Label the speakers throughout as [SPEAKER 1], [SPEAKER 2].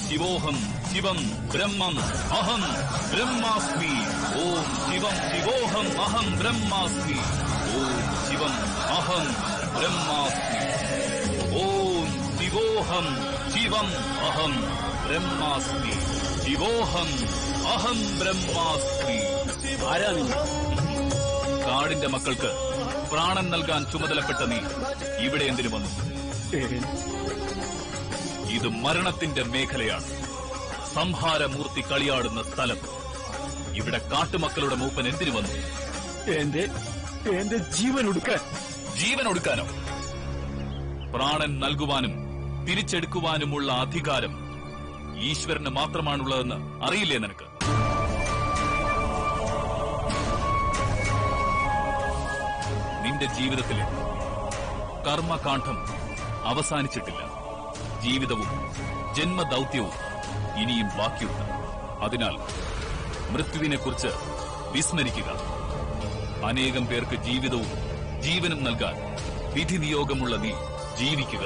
[SPEAKER 1] ശിവോഹം ശിവം ബ്രഹ്മം അഹം ബ്രഹ്മാസ്മി ഓം ശിവം ശിവോഹം അഹം ബ്രഹ്മാസ്മി ഓം ശിവം അഹം ബ്രഹ്മാസ്മി ഓം ശിവോഹം ശിവം അഹം ബ്രഹ്മാസ്മി ശിവോഹം അഹം ബ്രഹ്മാസ്മി
[SPEAKER 2] ആരാ നീ
[SPEAKER 1] കാടിന്റെ മക്കൾക്ക് പ്രാണൻ നൽകാൻ ചുമതലപ്പെട്ട നീ ഇവിടെ എന്തിനു വന്നു ഇത് മരണത്തിന്റെ മേഖലയാണ് സംഹാരമൂർത്തി കളിയാടുന്ന സ്ഥലം ഇവിടെ കാട്ടുമക്കളുടെ മൂപ്പൻ എന്തിനു വന്നു
[SPEAKER 2] എന്റെ എന്റെ ജീവൻ ഒടുക്കാൻ
[SPEAKER 1] ജീവൻ ഒടുക്കാനോ പ്രാണൻ നൽകുവാനും തിരിച്ചെടുക്കുവാനുമുള്ള അധികാരം ഈശ്വരന് മാത്രമാണുള്ളതെന്ന് അറിയില്ലേ നിനക്ക് നിന്റെ ജീവിതത്തിലെ കർമ്മകാന്ഡം അവസാനിച്ചിട്ടില്ല ജീവിതവും ജന്മദൗത്യവും ഇനിയും ബാക്കിയുണ്ട് അതിനാൽ മൃത്യുവിനെക്കുറിച്ച് വിസ്മരിക്കുക അനേകം പേർക്ക് ജീവിതവും ജീവനും നൽകാൻ വിധി നിയോഗമുള്ള നീ ജീവിക്കുക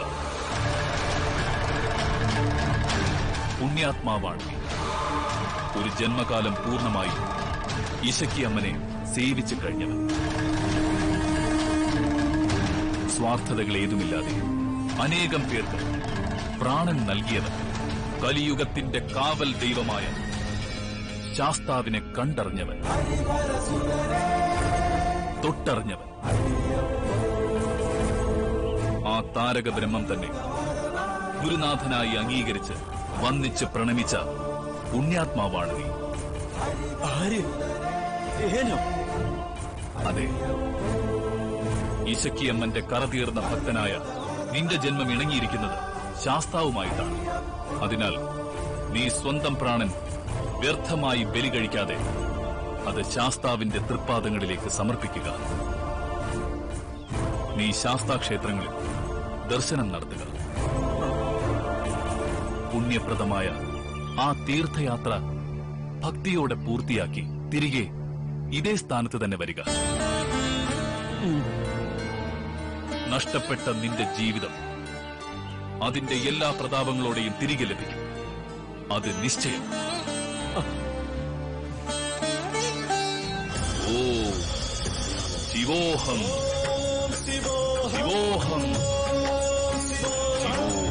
[SPEAKER 1] പുണ്യാത്മാവാണ് നീ ഒരു ജന്മകാലം പൂർണ്ണമായി ഇശക്കി അമ്മനെ സേവിച്ചു കഴിഞ്ഞവൻ സ്വാർത്ഥതകൾ ഏതുമില്ലാതെ അനേകം പേർക്ക് പ്രാണൻ നൽകിയവൻ കലിയുഗത്തിന്റെ കാവൽ ദൈവമായ ശാസ്താവിനെ കണ്ടറിഞ്ഞവൻ തൊട്ടറിഞ്ഞവൻ ആ താരക ബ്രഹ്മം തന്നെ ഗുരുനാഥനായി അംഗീകരിച്ച് വന്നിച്ച് പ്രണമിച്ച പുണ്യാത്മാവാണ് നീ
[SPEAKER 2] ആര് ഏനോ
[SPEAKER 1] അതെ ഈശക്കിയമ്മന്റെ കറതീർന്ന ഭക്തനായ നിന്റെ ജന്മം ഇണങ്ങിയിരിക്കുന്നത് ശാസ്താവുമായിട്ടാണ് അതിനാൽ നീ സ്വന്തം പ്രാണൻ വ്യർത്ഥമായി ബലി കഴിക്കാതെ അത് ശാസ്താവിന്റെ തൃപ്പാദങ്ങളിലേക്ക് സമർപ്പിക്കുക നീ ശാസ്താക്ഷേത്രങ്ങളിൽ ദർശനം നടത്തുക പുണ്യപ്രദമായ ആ തീർത്ഥയാത്ര ഭക്തിയോടെ പൂർത്തിയാക്കി തിരികെ ഇതേ സ്ഥാനത്ത് തന്നെ വരിക നഷ്ടപ്പെട്ട നിന്റെ ജീവിതം അതിന്റെ എല്ലാ പ്രതാപങ്ങളോടെയും തിരികെ ലഭിക്കും അത് നിശ്ചയം ഓ ശിവോഹം ശിവോഹം ശിവോഹം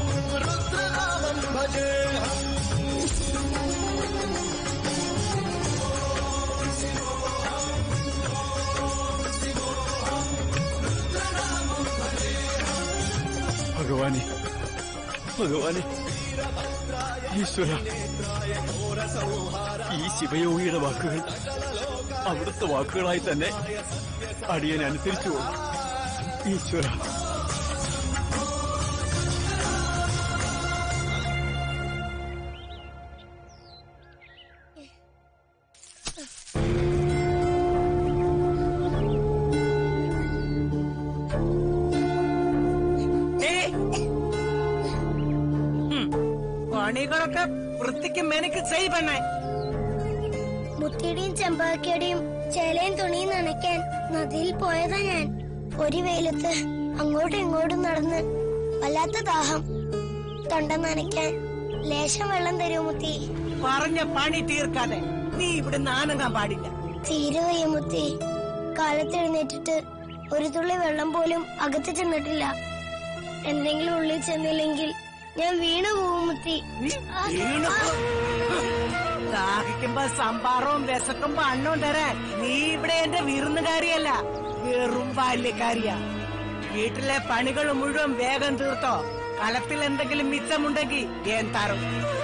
[SPEAKER 2] ഭഗവാനെ ഭഗവാനെ ഈശ്വര ഈ ശിവയോഗിയുടെ വാക്കുകൾ അവിടുത്തെ വാക്കുകളായി തന്നെ അടിയൻ അനുസരിച്ചു പോകും ഈശ്വര
[SPEAKER 3] ഏയ്. ഹും. പണികളൊക്കെ വൃത്തിക്ക് മെനക്ക് ചെയ് പെണ്ണേ
[SPEAKER 4] മുത്തിയുടെയും ചെമ്പാക്കിയുടെയും ചേലയും തുണിയും നനയ്ക്കാൻ നദിയിൽ പോയതാ ഞാൻ ഒരു വെയിലത്ത് അങ്ങോട്ടും ഇങ്ങോട്ടും നടന്ന് വല്ലാത്ത ദാഹം തൊണ്ട നനയ്ക്കാൻ ലേശം വെള്ളം തരൂ മുത്തി
[SPEAKER 3] പറഞ്ഞ പണി തീർക്കാതെ നീ ഇവിടെ നാനങ്ങാൻ പാടില്ല
[SPEAKER 4] തീരെ വയ്യ മുത്തി കാലത്തെഴുന്നേറ്റിട്ട് ഒരു തുള്ളി വെള്ളം പോലും അകത്ത് ചെന്നിട്ടില്ല എന്തെങ്കിലും ഉള്ളിൽ ചെന്നില്ലെങ്കിൽ ഞാൻ വീണു പോവും മുത്തി
[SPEAKER 3] വീണു പോ. ദാഹിക്കുമ്പോ സംഭാറവും വിശക്കുമ്പോ അണ്ണവും തരാൻ നീ ഇവിടെ എന്റെ വിരുന്നുകാരിയല്ല വെറും ബാല്യക്കാരിയാ വീട്ടിലെ പണികൾ മുഴുവൻ വേഗം തീർത്തോ കളത്തിൽ എന്തെങ്കിലും മിച്ചമുണ്ടെങ്കിൽ ഞാൻ തരും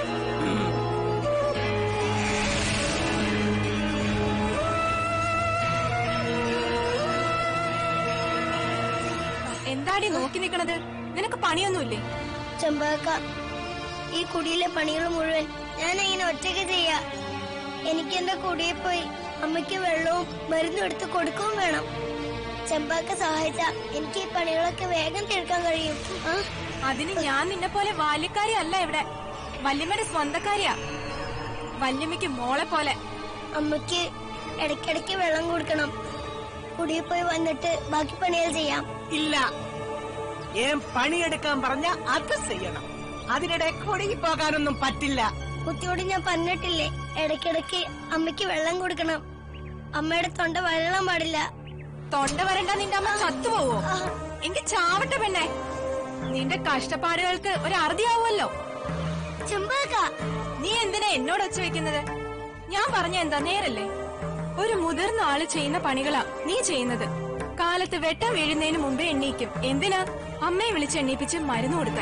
[SPEAKER 5] എന്താടി നോക്കി നിക്കണത് നിനക്ക് പണിയൊന്നുമില്ലേ
[SPEAKER 4] ചെമ്പാക്ക ഈ കുടിയിലെ പണികൾ മുഴുവൻ ഞാൻ ഇങ്ങനെ ഒറ്റയ്ക്ക് ചെയ്യാ എനിക്ക് എന്റെ കുടിയിൽ പോയി അമ്മയ്ക്ക് വെള്ളവും മരുന്നും എടുത്ത് കൊടുക്കുകയും വേണം ചെമ്പാക്ക സഹായിച്ച എനിക്ക് ഈ പണികളൊക്കെ വേഗം തീർക്കാൻ കഴിയും ആ?
[SPEAKER 5] അതിന് ഞാൻ നിന്നെ പോലെ ബാല്യക്കാരി അല്ല ഇവിടെ വല്യമ്മയുടെ സ്വന്തക്കാരിയാ വല്യമ്മയ്ക്ക് മോളെ പോലെ
[SPEAKER 4] അമ്മയ്ക്ക് ഇടയ്ക്കിടയ്ക്ക് വെള്ളം കൊടുക്കണം കുടിയിൽ പോയി വന്നിട്ട് ബാക്കി പണികൾ ചെയ്യാം
[SPEAKER 3] ഇല്ല ഏൻ പണിയെടുക്കാൻ പറഞ്ഞ അത് ചെയ്യണം അതിനിടെ കുടുങ്ങി പോകാനൊന്നും പറ്റില്ല
[SPEAKER 4] മുത്തിയോട് ഞാൻ പറഞ്ഞിട്ടില്ലേ ഇടയ്ക്കിടയ്ക്ക് അമ്മയ്ക്ക് വെള്ളം കൊടുക്കണം അമ്മയുടെ തൊണ്ട വരളാൻ പാടില്ല
[SPEAKER 5] തൊണ്ട വരണ്ട നിന്റെ അമ്മ ചത്തുപോവോ എങ്കിൽ ചാവട്ടെ പെണ്ണെ നിന്റെ കഷ്ടപ്പാടുകൾക്ക് ഒരു അറുതിയാവുമല്ലോ
[SPEAKER 4] ചെമ്പക
[SPEAKER 5] നീ എന്തിനാ എന്നോട് ഒച്ച വെക്കുന്നത് ഞാൻ പറഞ്ഞ എന്താ നേരല്ലേ ഒരു മുതിർന്ന ആള് ചെയ്യുന്ന പണികളാ നീ ചെയ്യുന്നത് കാലത്ത് വെട്ടം വീഴുന്നതിന് മുമ്പേ എണ്ണീക്കും എന്തിനാ അമ്മയെ വിളിച്ച് എണ്ണീപ്പിച്ച് മരുന്ന് കൊടുക്കാൻ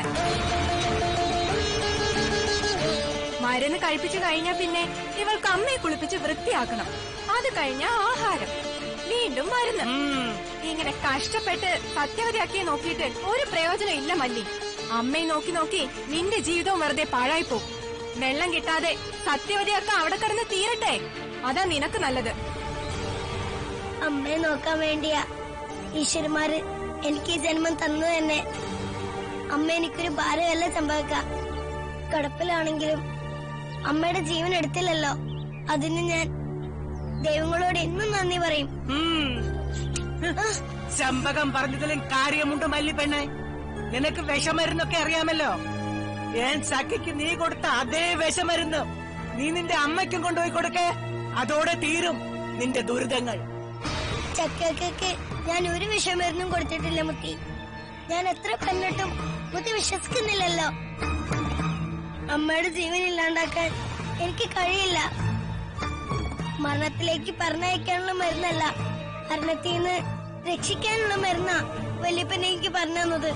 [SPEAKER 5] മരുന്ന് കഴിപ്പിച്ചു കഴിഞ്ഞാ പിന്നെ ഇവൾക്ക് അമ്മയെ കുളിപ്പിച്ച് വൃത്തിയാക്കണം അത് കഴിഞ്ഞ ആഹാരം വീണ്ടും മരുന്ന് ഇങ്ങനെ കഷ്ടപ്പെട്ട് സത്യവതിയാക്കിയെ നോക്കിയിട്ട് ഒരു പ്രയോജനം ഇല്ല മല്ലി അമ്മയെ നോക്കി നോക്കി നിന്റെ ജീവിതവും വെറുതെ പാഴായിപ്പോ വെള്ളം കിട്ടാതെ സത്യവതിയൊക്കെ അവിടെ കിടന്ന് തീരട്ടെ അതാ നിനക്ക് നല്ലത്
[SPEAKER 4] അമ്മയെ നോക്കാൻ വേണ്ടിയാ ഈശ്വരന്മാര് എനിക്ക് ഈ ജന്മം തന്നു തന്നെ അമ്മ എനിക്കൊരു ഭാരമല്ല ചമ്പക കിടപ്പിലാണെങ്കിലും അമ്മയുടെ ജീവൻ എടുത്തില്ലല്ലോ അതിന് ഞാൻ ദൈവങ്ങളോട് എന്നും നന്ദി പറയും
[SPEAKER 3] ഉം. ചമ്പകം പറഞ്ഞതിലും കാര്യമുണ്ട് മല്ലിപ്പെണ്ണെ നിനക്ക് വിഷമരുന്നൊക്കെ അറിയാമല്ലോ ഞാൻ ചക്കയ്ക്ക് നീ കൊടുത്ത അതേ വിഷമരുന്ന് നീ നിന്റെ അമ്മയ്ക്കും കൊണ്ടുപോയി കൊടുക്കേ അതോടെ തീരും നിന്റെ ദുരിതങ്ങൾ
[SPEAKER 4] ചക്കയ്ക്ക് ഞാൻ ഒരു വിഷമരുന്നും കൊടുത്തിട്ടില്ല മുത്തി ഞാൻ എത്ര പറഞ്ഞിട്ടും മുത്തി വിശ്വസിക്കുന്നില്ലല്ലോ അമ്മയുടെ ജീവൻ ഇല്ലാണ്ടാക്കാൻ എനിക്ക് കഴിയില്ല മരണത്തിലേക്ക് പറഞ്ഞയക്കാനുള്ള മരുന്നല്ല മരണത്തിൽ നിന്ന് രക്ഷിക്കാനുള്ള മരുന്നാ വല്യപ്പൻ എനിക്ക് പറഞ്ഞു തന്നത്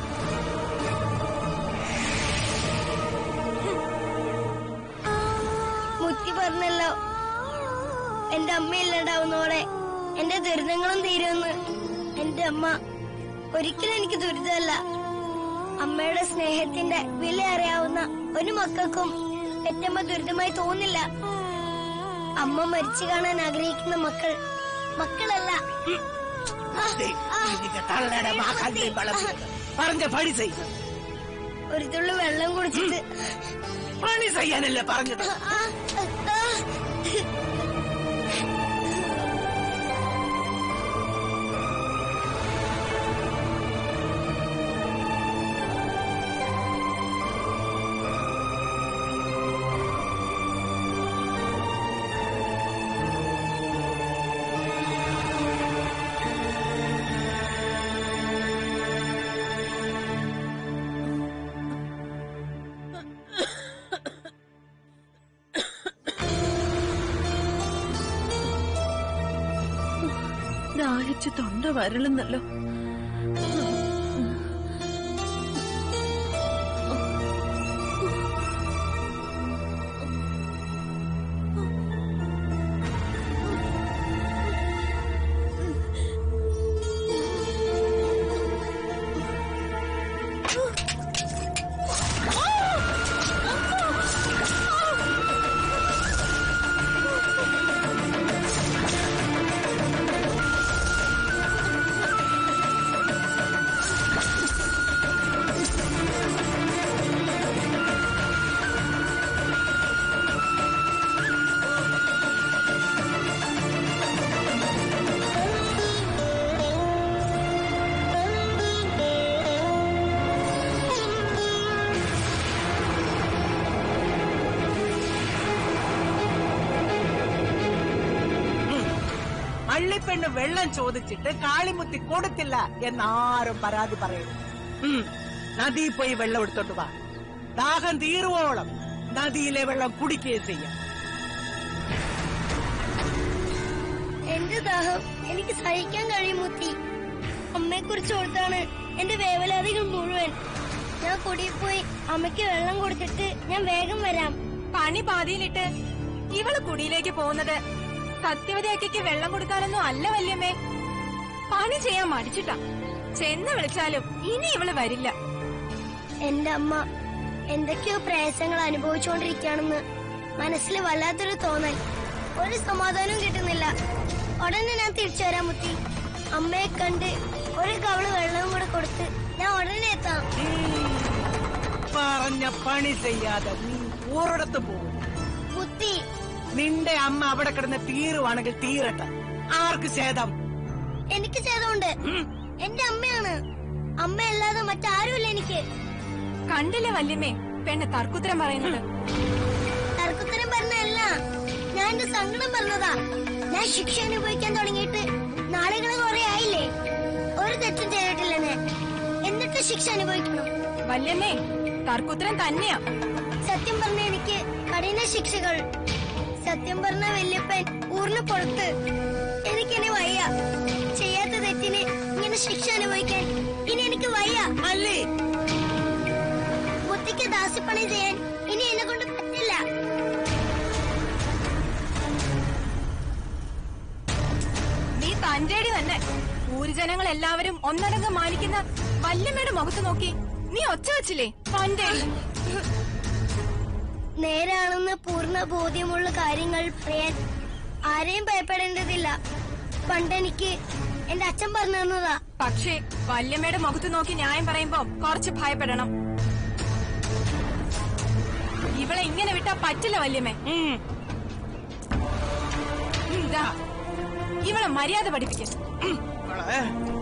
[SPEAKER 4] മുത്തി പറഞ്ഞല്ലോ എന്റെ അമ്മ ഇല്ലാണ്ടാവുന്നോടെ എന്റെ ദുരിതങ്ങളും തീരുമെന്ന് എന്റെ അമ്മ ഒരിക്കലും എനിക്ക് ദുരിതമല്ല അമ്മയുടെ സ്നേഹത്തിന്റെ വില അറിയാവുന്ന ഒരു മക്കൾക്കും പെറ്റമ്മ ദുരിതമായി തോന്നില്ല അമ്മ മരിച്ചു കാണാൻ ആഗ്രഹിക്കുന്ന മക്കൾ മക്കളല്ല ആ, ആ,
[SPEAKER 3] നിന്റെ തള്ളയുടെ വാക്കാൽ വളർന്നത് പറഞ്ഞ പണി ചെയ്യും
[SPEAKER 4] ഒരു തുള്ളി വെള്ളം കുടിച്ചിട്ട്
[SPEAKER 3] പണി ചെയ്യാനല്ലേ പറഞ്ഞത്
[SPEAKER 4] ആ, ആ,
[SPEAKER 6] ദാഹിച്ച് തൊണ്ട വരളുന്നല്ലോ
[SPEAKER 3] പള്ളിപ്പെണ്ണ് വെള്ളം ചോദിച്ചിട്ട് കാളിമുത്തി കൊടുത്തില്ല എന്നാരും പരാതി പറയുന്നു ഉം, നദി പോയി വെള്ളം എടുത്തോണ്ട് വാ ദാഹം തീരുവോളം നദിയിലെ വെള്ളം കുടിക്കുകയും ചെയ്യാം
[SPEAKER 4] എന്റെ ദാഹം എനിക്ക് സഹിക്കാൻ കഴിയും മുത്തി അമ്മയെ കുറിച്ച് ഓർത്താണ് എന്റെ വേവലാതികൾ മുഴുവൻ ഞാൻ കുടിയിൽ പോയി അമ്മയ്ക്ക് വെള്ളം കൊടുത്തിട്ട് ഞാൻ വേഗം വരാം
[SPEAKER 5] പണി പാതിയിലിട്ട് ഇവള് കുടിയിലേക്ക് പോകുന്നത് സത്യവതിയാക്കിക്ക് വെള്ളം കൊടുക്കാനൊന്നും അല്ല വല്യമ്മേ പണി ചെയ്യാൻ മടിച്ചിട്ടാ ചെന്ന് വിളിച്ചാലും ഇനി ഇവള് വരില്ല
[SPEAKER 4] എന്റെ അമ്മ എന്തൊക്കെയോ പ്രയാസങ്ങൾ അനുഭവിച്ചുകൊണ്ടിരിക്കുകയാണെന്ന് മനസ്സിൽ വല്ലാത്തൊരു തോന്നൽ ഒരു സമാധാനവും കിട്ടുന്നില്ല ഉടനെ ഞാൻ തിരിച്ചു വരാം മുത്തി അമ്മയെ കണ്ട് ഒരു കവള് വെള്ളവും കൂടെ കൊടുത്ത് ഞാൻ ഉടനെ എത്താം
[SPEAKER 3] പറഞ്ഞ പണി ചെയ്യാതെ നീ ഊറിടത്ത് പോകും
[SPEAKER 4] മുത്തി
[SPEAKER 3] നിന്റെ അമ്മ അവിടെ കിടന്ന് തീരുവാണെങ്കിൽ തീരട്ടെ ആർക്ക് ഛേദം
[SPEAKER 4] എനിക്ക് ചെയ്തോണ്ട് എന്റെ അമ്മയാണ് അമ്മ അല്ലാതെ മറ്റാരുമില്ല എനിക്ക്
[SPEAKER 5] കണ്ടില്ലേ വല്യമ്മേ പെണ്ണ് തർക്കുത്തരം പറയുന്നത്
[SPEAKER 4] തർക്കുത്തരം പറഞ്ഞല്ല ഞാൻ എന്റെ സങ്കടം പറഞ്ഞതാ ഞാൻ ശിക്ഷ അനുഭവിക്കാൻ തുടങ്ങിയിട്ട് നാളുകൾ കുറെ ആയില്ലേ ഒരു തെറ്റും ചെയ്തിട്ടില്ല ഞാൻ എന്നിട്ട് ശിക്ഷ അനുഭവിക്കണം
[SPEAKER 5] വല്യമ്മേ തർക്കുത്തരം തന്നെയാ
[SPEAKER 4] സത്യം പറഞ്ഞ എനിക്ക് കഠിന ശിക്ഷകൾ സത്യം പറഞ്ഞ വല്യപ്പൻ ഊറിന് പുറത്ത് എനിക്കിനി വയ്യ ചെയ്യാത്ത തെറ്റിന് ഇങ്ങനെ ശിക്ഷ അനുഭവിക്കാൻ ഇനി എനിക്ക് വയ്യ
[SPEAKER 3] അല്ലേ
[SPEAKER 4] ബുദ്ധിക്ക് ദാസ്യപ്പണി ചെയ്യാൻ ഇനി എന്നെ കൊണ്ട് പറ്റില്ല
[SPEAKER 5] നീ തന്റേടി തന്നെ ഊരുജനങ്ങൾ എല്ലാവരും ഒന്നടങ്കം മാനിക്കുന്ന വല്യമ്മയുടെ മുഖത്ത് നോക്കി നീ ഒച്ച വെച്ചില്ലേ തന്റേടി
[SPEAKER 4] നേരാണെന്ന് പൂർണ്ണ ബോധ്യമുള്ള കാര്യങ്ങൾ പറയാൻ ആരെയും ഭയപ്പെടേണ്ടതില്ല പണ്ടെനിക്ക് എന്റെ അച്ഛൻ പറഞ്ഞു തന്നതാ
[SPEAKER 5] പക്ഷേ വല്യമ്മയുടെ മുഖത്ത് നോക്കി ന്യായം പറയുമ്പോ കുറച്ച് ഭയപ്പെടണം ഇവളെ ഇങ്ങനെ വിട്ടാ പറ്റില്ല വല്യമ്മേ
[SPEAKER 3] ഉം.
[SPEAKER 5] ഉം, ദാ. ഇവളെ മര്യാദ പഠിപ്പിക്കും
[SPEAKER 3] മോളെ.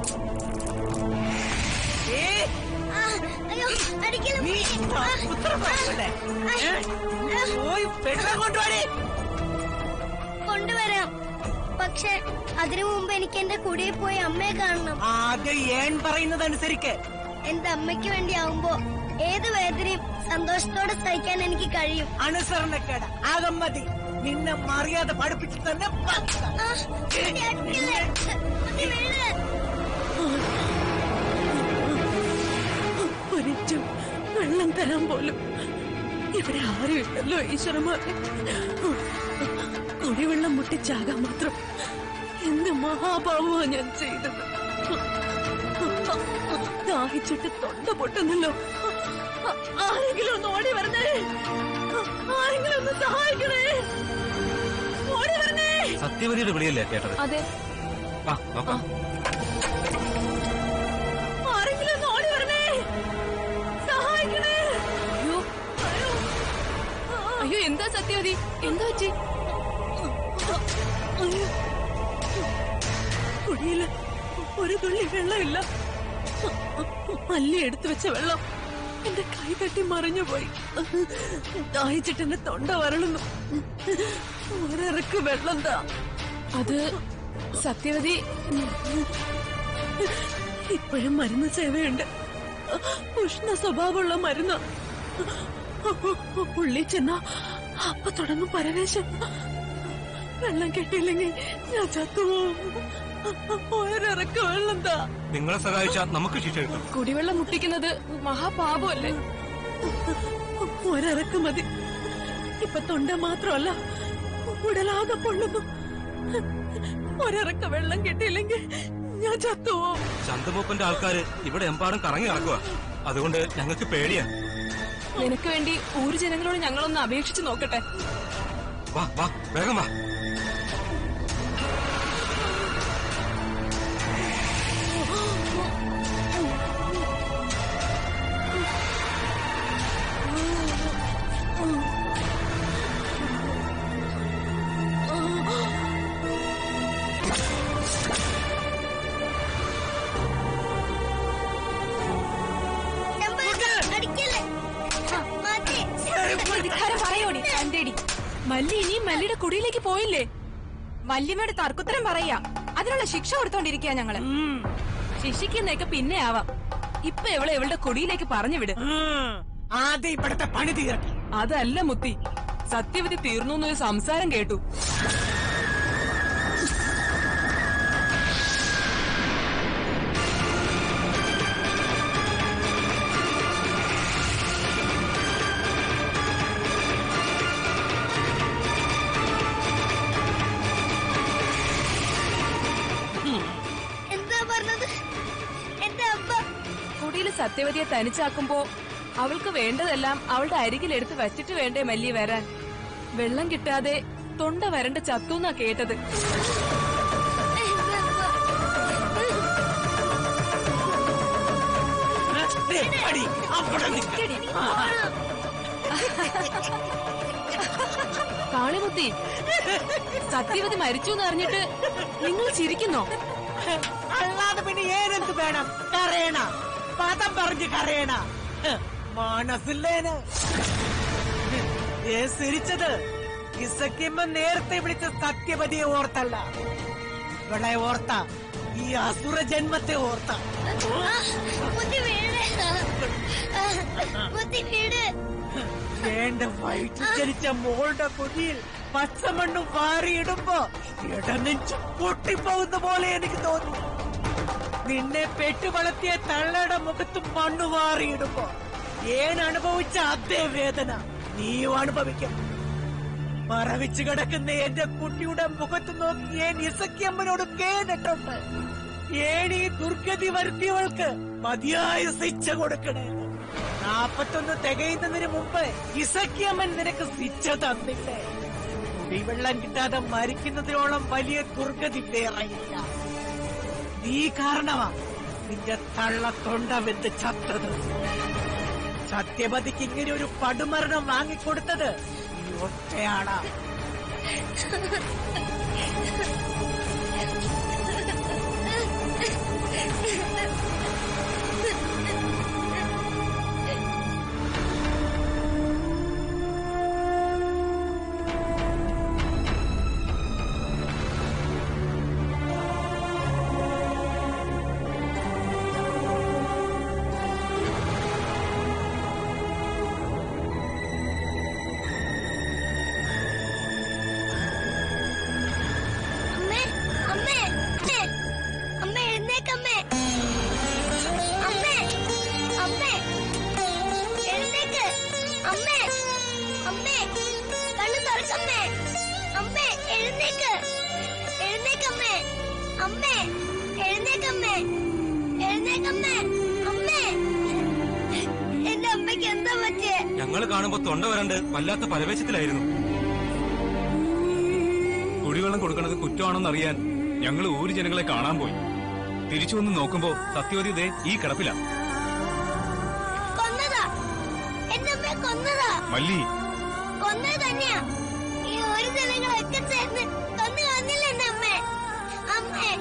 [SPEAKER 3] ഏ,
[SPEAKER 4] ആ, അയ്യോ അടിക്കലും
[SPEAKER 3] നീ ഉത്തരം പറയണ്ടേ ഏ? പോയി പെട്ടെന്ന് കൊണ്ടുപോടേ
[SPEAKER 4] കൊണ്ടുവരാം പക്ഷെ അതിനു മുമ്പ് എനിക്ക് എന്റെ കുടിയിൽ പോയി അമ്മയെ കാണണം
[SPEAKER 3] ആദ്യം ഏൻ പറയുന്നതനുസരിക്ക്
[SPEAKER 4] എന്റെ അമ്മയ്ക്ക് വേണ്ടി ആവുമ്പോ ഏത് വേദനയും സന്തോഷത്തോടെ സഹിക്കാൻ എനിക്ക് കഴിയും
[SPEAKER 3] അനുസരണക്കേട് അകമ്മതി നിന്നെ മറിയാതെ പഠിപ്പിച്ചു തന്നെ പക്ക.
[SPEAKER 4] ആ, എന്നെ അടിക്കല്ലേ. മതി, വീഴ്.
[SPEAKER 6] ഒരിറ്റും വെള്ളം തരാൻ പോലും ഇവിടെ ആരുമില്ലല്ലോ ഈശ്വരന്മാരെ കുടിവെള്ളം മുട്ടിച്ചാകാൻ മാത്രം എന്ത് മഹാഭാവമാ ഞാൻ ചെയ്തത് ദാഹിച്ചിട്ട് തൊണ്ട പൊട്ടുന്നല്ലോ ആരെങ്കിലും ഒന്ന് ഓടി വരണേ ആരെങ്കിലും ഒന്ന് സഹായിക്കണേ ഓടി വരണേ
[SPEAKER 7] സത്യവതിയുടെ വിളിയല്ലേ കേട്ടത്
[SPEAKER 5] അതെ
[SPEAKER 7] വാ നോക്കാം
[SPEAKER 6] ആരെങ്കിലും ഒന്ന് ഓടി വരണേ സഹായിക്കണേ
[SPEAKER 5] അയ്യോ അയ്യോ എന്താ സത്യവതി എന്താ പറ്റി
[SPEAKER 6] അയ്യോ. കുടിയില് ഒരു തുള്ളി വെള്ളമില്ല മല്ലി എടുത്തു വെച്ച വെള്ളം എന്റെ കൈ തട്ടി മറിഞ്ഞു പോയി ദാഹിച്ചിട്ട് എന്റെ തൊണ്ട വരളുന്നു ഒരിറക്ക് വെള്ളം താ
[SPEAKER 5] അത് സത്യവതി
[SPEAKER 6] ഇപ്പോഴും മരുന്ന് സേവയുണ്ട് ഉഷ്ണ സ്വഭാവമുള്ള മരുന്ന് ഉള്ളിൽ ചെന്ന അപ്പൊ തുടങ്ങും പരവേശം വെള്ളം കിട്ടിയില്ലെങ്കിൽ ഞാൻ ചത്തുപോകും ഒരിറക്ക് വെള്ളം താ
[SPEAKER 7] നിങ്ങളെ സഹായിച്ചാൽ നമുക്ക് ശിക്ഷ കിട്ടും
[SPEAKER 5] കുടിവെള്ളം മുട്ടിക്കുന്നത് മഹാപാപമല്ലേ
[SPEAKER 6] ഒരിറക്ക് മതി ഇപ്പൊ തൊണ്ട മാത്രമല്ല ഉടലാകെ പൊള്ളുന്നു ഒരിറക്ക വെള്ളം കിട്ടിയില്ലെങ്കിൽ ഞാൻ ചത്തുപോകും
[SPEAKER 7] ചന്തമൂപ്പന്റെ ആൾക്കാര് ഇവിടെ എമ്പാടും കറങ്ങി നടക്കുക അതുകൊണ്ട് ഞങ്ങൾക്ക് പേടിയാ
[SPEAKER 5] നിനക്ക് വേണ്ടി ഊരു ജനങ്ങളോട് ഞങ്ങളൊന്ന് അപേക്ഷിച്ച് നോക്കട്ടെ
[SPEAKER 7] വാ വാ വേഗം വാ
[SPEAKER 4] ചെമ്പഴക്ക, അടിക്കല്ലേ. മതി.
[SPEAKER 5] ധിക്കാരം പറയോടി അന്തേടി മല്ലി ഇനി മല്ലിയുടെ കുടിയിലേക്ക് പോയില്ലേ വല്യമ്മയുടെ തർക്കുത്തരം പറയാ അതിനുള്ള ശിക്ഷ കൊടുത്തോണ്ടിരിക്കുക ഞങ്ങള് ശിക്ഷിക്കുന്നതൊക്കെ പിന്നെ ആവാം ഇപ്പൊ ഇവളെ ഇവളുടെ കുടിയിലേക്ക് പറഞ്ഞു വിട്
[SPEAKER 3] ഉം. ആദ്യം ഇവിടുത്തെ പണി തീരട്ടെ
[SPEAKER 5] അതല്ല മുത്തി സത്യവതി തീർന്നു എന്നൊരു സംസാരം കേട്ടു
[SPEAKER 4] എന്താ പറഞ്ഞത് എന്റെ അമ്മ
[SPEAKER 5] കുടിയിൽ സത്യവതിയെ തനിച്ചാക്കുമ്പോ അവൾക്ക് വേണ്ടതെല്ലാം അവളുടെ അരികിലെടുത്ത് വച്ചിട്ട് വേണ്ടേ മല്ലി വരാൻ വെള്ളം കിട്ടാതെ തൊണ്ട വരണ്ട ചത്തുന്നാ കേട്ടത്
[SPEAKER 4] എന്റെ അമ്മ.
[SPEAKER 3] ദേ, അടി. അവിടെ നിൽക്ക്.
[SPEAKER 5] കാളിമുത്തി സത്യവതി മരിച്ചു എന്ന് അറിഞ്ഞിട്ട് നിങ്ങൾ ചിരിക്കുന്നോ
[SPEAKER 3] അല്ലാതെ പിന്നെ ഏതെന്ത് വേണം കരയണ പദം പറഞ്ഞ് കരയണ ഹ്, മനസ്സില്ലേന് ഏ സിരിച്ചത് ഇസക്കിയമ്മ നേരത്തെ വിളിച്ച സത്യപതിയെ ഓർത്തല്ല ഇവിടെ ഓർത്ത ഈ അസുര ജന്മത്തെ ഓർത്ത
[SPEAKER 4] മുത്തി വീട് മുത്തി വീട്
[SPEAKER 3] വേണ്ട വയറ്റിൽ ജനിച്ച മോളുടെ കൊതിയിൽ പച്ചമണ്ണും വാരിയിടുമ്പോ ഇടനെഞ്ചു പൊട്ടിപ്പോകുന്ന പോലെ എനിക്ക് തോന്നി നിന്നെ പെട്ടുവളർത്തിയ തള്ളയുടെ മുഖത്ത് മണ്ണു വാറിയിടുമ്പോ ഏൻ അനുഭവിച്ച അതേ വേദന നീയും അനുഭവിക്കും മറവിച്ചു കിടക്കുന്ന എന്റെ കുട്ടിയുടെ മുഖത്ത് നോക്കി ഏൻ ഇസക്കിയമ്മനോട് കേട്ടിട്ടുണ്ട് ഏൻ ഈ ദുർഗതി വരുത്തിയവൾക്ക് മതിയായ ശിക്ഷ കൊടുക്കണേ നാപ്പത്തൊന്ന് തികയുന്നതിന് മുമ്പ് ഇസക്കിയമ്മൻ നിനക്ക് ശിക്ഷ തന്നില്ലേ കുടിവെള്ളം കിട്ടാതെ മരിക്കുന്നതിനോളം വലിയ ദുർഗതി വേറെയില്ല നീ കാരണമാ നിന്റെ തള്ള തൊണ്ട വെന്ത് ചത്തത് സത്യവതിക്ക് ഇങ്ങനെ ഒരു പടുമരണം വാങ്ങിക്കൊടുത്തത് ഈ ഒറ്റയാളാ
[SPEAKER 4] അമ്മേ അമ്മേ അമ്മേ അമ്മേ എഴുന്നേക്കമ്മേ അമ്മേ അമ്മേ എഴുന്നേക്ക് അമ്മേ അമ്മേ കണ്ണു തുറക്കമ്മേ അമ്മേ എഴുന്നേക്ക് എഴുന്നേക്കമ്മേ അമ്മേ എഴുന്നേക്കമ്മേ എഴുന്നേക്കമ്മേ അമ്മേ എന്റെ അമ്മയ്ക്ക് എന്താ പറ്റിയേ
[SPEAKER 7] ഞങ്ങൾ കാണുമ്പോ തൊണ്ട വരണ്ട് വല്ലാത്ത പരവേശത്തിലായിരുന്നു
[SPEAKER 1] കുടിവെള്ളം കൊടുക്കുന്നത് കുറ്റമാണെന്ന് അറിയാൻ ഞങ്ങൾ ഊര് ജനങ്ങളെ കാണാൻ പോയി തിരിച്ചു വന്ന് നോക്കുമ്പോ സത്യവതി ദേ ഈ കിടപ്പില
[SPEAKER 4] കൊന്നതാ എന്റെ അമ്മയെ കൊന്നതാ
[SPEAKER 1] മല്ലി
[SPEAKER 4] കൊന്നത് തന്നെയാ ഈ ഒരു ജനങ്ങളൊക്കെ ചേർന്ന് കൊന്നു കളഞ്ഞില്ല എന്റെ അമ്മേ അമ്മേ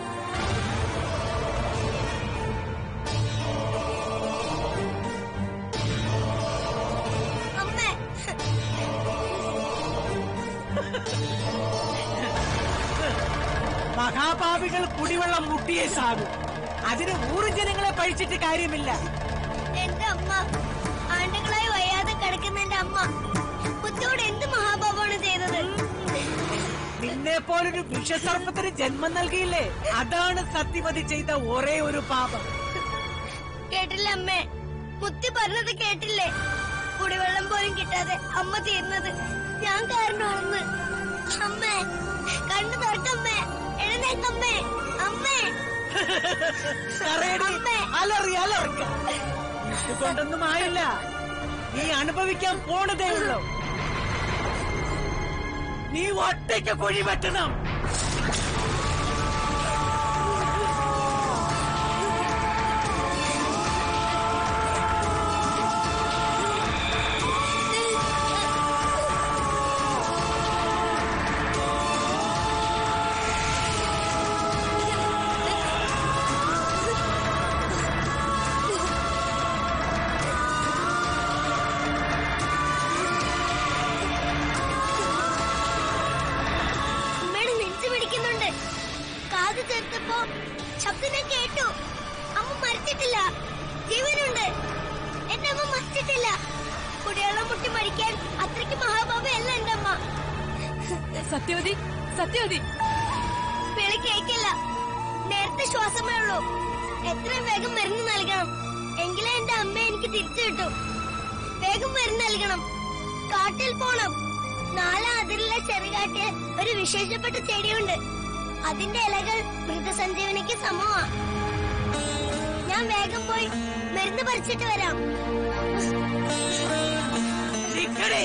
[SPEAKER 4] അമ്മേ
[SPEAKER 3] മഹാപാപികൾ കുടിവെള്ളം മുട്ടിയേ സാകും അതിന് ഊറ് ജനങ്ങളെ പഴിച്ചിട്ട് കാര്യമില്ല
[SPEAKER 4] എന്റെ അമ്മ ആണ്ടുകളായി വയ്യാതെ കിടക്കുന്ന എന്റെ അമ്മ കുത്തിയോട് എന്ത് മഹാപാപമാണ് ചെയ്തത്
[SPEAKER 3] നിന്നെ പോലൊരു വിഷസർപ്പത്തിന് ജന്മം നൽകിയില്ലേ അതാണ് സത്യവതി ചെയ്ത ഒരേ ഒരു പാപം
[SPEAKER 4] കേട്ടില്ല അമ്മേ മുത്തി പറഞ്ഞത് കേട്ടില്ലേ കുടിവെള്ളം പോലും കിട്ടാതെ അമ്മ തീർന്നത് ഞാൻ കാരണമാണെന്ന് അമ്മേ കണ്ണു തുറക്കമ്മേ എഴുന്നേക്കമ്മേ അമ്മേ
[SPEAKER 3] കരയടി,
[SPEAKER 4] അമ്മേ.
[SPEAKER 3] അലറി അലറിക്ക ഇതുകൊണ്ടൊന്നും ആയില്ല നീ അനുഭവിക്കാൻ പോണതേ ഉള്ളൂ നീ ഒറ്റയ്ക്ക് കുഴി വെട്ടണം
[SPEAKER 4] അമ്മയുടെ നെഞ്ചു പിടിക്കുന്നുണ്ട് കാത് ചേർത്തപ്പോ ശബ്ദം ഞാൻ കേട്ടു അമ്മ മരിച്ചിട്ടില്ല ജീവനുണ്ട് എന്റെ അമ്മ മരിച്ചിട്ടില്ല കുടിവെള്ളം മുട്ടി മരിക്കാൻ അത്രയ്ക്ക് മഹാബാബയല്ല എന്റെ അമ്മ
[SPEAKER 6] സത്യവതി സത്യവതി
[SPEAKER 4] വിളി കേക്കില്ല നേരത്തെ ശ്വാസമേ ഉള്ളൂ എത്രയും വേഗം മരുന്ന് നൽകണം എങ്കിലേ എന്റെ അമ്മ എനിക്ക് തിരിച്ചു കിട്ടും വേഗം മരുന്ന് നൽകണം കാട്ടിൽ പോണം നാലാ അതിരിലെ ചെറുകാട്ടിൽ ഒരു വിശേഷപ്പെട്ട ചെടിയുണ്ട് അതിന്റെ ഇലകൾ മൃതസഞ്ജീവനിക്ക് സമമാ ഞാൻ വേഗം പോയി മരുന്ന് പറിച്ചിട്ട് വരാം
[SPEAKER 3] നിക്കടി.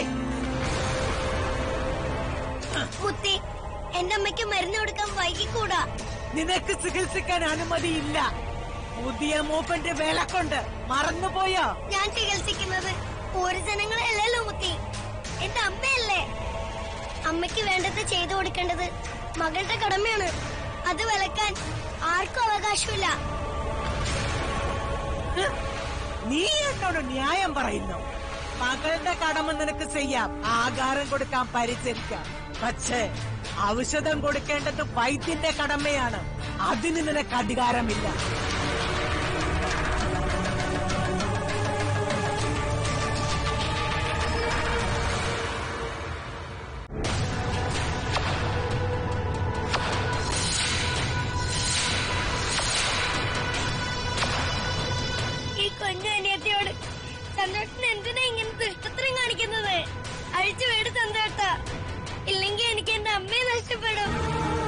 [SPEAKER 4] മുത്തി എന്റെ അമ്മയ്ക്ക് മരുന്ന് കൊടുക്കാൻ വൈകിക്കൂടാ
[SPEAKER 3] നിനക്ക് ചികിത്സിക്കാൻ അനുമതിയില്ല പുതിയ മൂപ്പന്റെ വേല കൊണ്ട് മറന്നുപോയോ
[SPEAKER 4] ഞാൻ ചികിത്സിക്കുന്നത് ഒരു ജനങ്ങളെയല്ലല്ലോ മുത്തി എന്റെ അമ്മയല്ലേ അമ്മയ്ക്ക് വേണ്ടത് ചെയ്തു കൊടുക്കേണ്ടത് മകളുടെ കടമയാണ് അത് വിലക്കാൻ ആർക്കും അവകാശമില്ല
[SPEAKER 3] നീ എന്നോട് ന്യായം പറയുന്നു മകളുടെ കടമ നിനക്ക് ചെയ്യാം ആഹാരം കൊടുക്കാൻ പരിചരിക്കാം പക്ഷേ ഔഷധം കൊടുക്കേണ്ടത് വൈദ്യന്റെ കടമയാണ് അതിന് നിനക്ക് അധികാരമില്ല
[SPEAKER 4] ഈ കൊഞ്ഞു അനിയത്തിയോട് ചന്ദ്രേട്ടൻ എന്തിനാ ഇങ്ങനെ ദുഷ്ടത്തരം കാണിക്കുന്നത് അഴിച്ചു വീട് ചന്ദ്രേട്ട ഇല്ലെങ്കിൽ എനിക്ക് എന്റെ അമ്മയെ നഷ്ടപ്പെടും